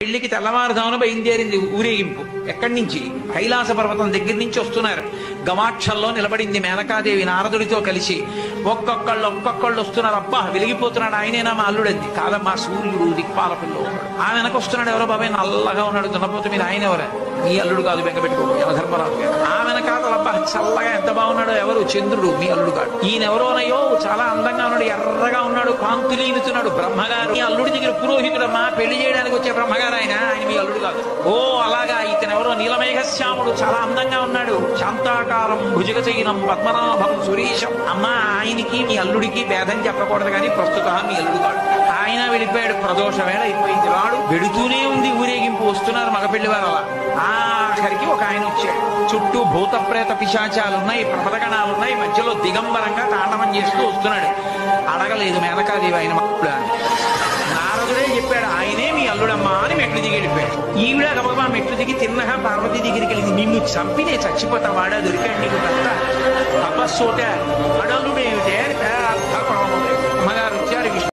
పెళ్లికి తెల్లవారుజామున బయలుదేరింది ఊరేగింపు ఎక్కడి నుంచి కైలాస పర్వతం దగ్గర నుంచి వస్తున్నారు గవాక్షంలో నిలబడింది మేనకాదేవి నారదుడితో కలిసి ఒక్కొక్కళ్ళు ఒక్కొక్కళ్ళు వస్తున్నారు అబ్బా వెలిగిపోతున్నాడు ఆయనేనా మా అల్లుడంది కాదమ్మా సూర్యుడు దిక్పాల పిల్లడు ఆ వెనక వస్తున్నాడు ఎవరో బాబాయ్ నల్లగా ఉన్నాడు దున్నపోతే మీరు ఆయన ఎవరే మీ అల్లుడు కాదు బెంగ పెట్టుకో యమధర్మరాజు గారు ఆ వెనకాతల అబ్బా చల్లగా ఎంత బాగున్నాడో ఎవరు చంద్రుడు మీ అల్లుడు కాదు ఈయన ఎవరోనయ్యో చాలా అందంగా ఉన్నాడు ఎర్రగా ఉన్నాడు కాంతులీనుతున్నాడు బ్రహ్మగారు మీ అల్లుడి దగ్గర పురోహితుడమ్మా పెళ్లి చేయడానికి వచ్చే బ్రహ్మగారు ఆయన ఆయన మీ అల్లుడు కాదు ఓ అలాగా ఇతను ఎవరో నీలమేఘశ్యాముడు చాలా అందంగా ఉన్నాడు శాంతాకారం భుజగ చైనం పద్మనాభం సురీశం అమ్మా ఆయనకి మీ అల్లుడికి భేదం చెప్పకూడదు కానీ ప్రస్తుతం మీ అల్లుడు కాడు ఆయన వెళ్ళిపోయాడు ప్రదోష వేళ అయిపోయింది రాడు వెడుతూనే ఉంది ఊరేగింపు వస్తున్నారు మగ పెళ్లి వారు అలా ఆఖరికి ఒక ఆయన వచ్చాడు చుట్టూ భూత ప్రేత పిశాచాలు ఉన్నాయి ప్రమదగణాలు ఉన్నాయి మధ్యలో దిగంబరంగా తాండవం చేస్తూ వస్తున్నాడు అడగలేదు మేనకాదేవి ఆయన మక్కుడు అని నారదుడే చెప్పాడు ఆయనే మీ అల్లుడమ్మా అని మెట్లు దిగి వెళ్ళిపోయాడు ఈవిడ గబగబా మెట్లు దిగి తిన్నగా పార్వతి దగ్గరికి వెళ్ళింది నిన్ను చంపి నేను చచ్చిపోతా వాడా దొరికాడు నీకు భర్త తపస్సోట అడో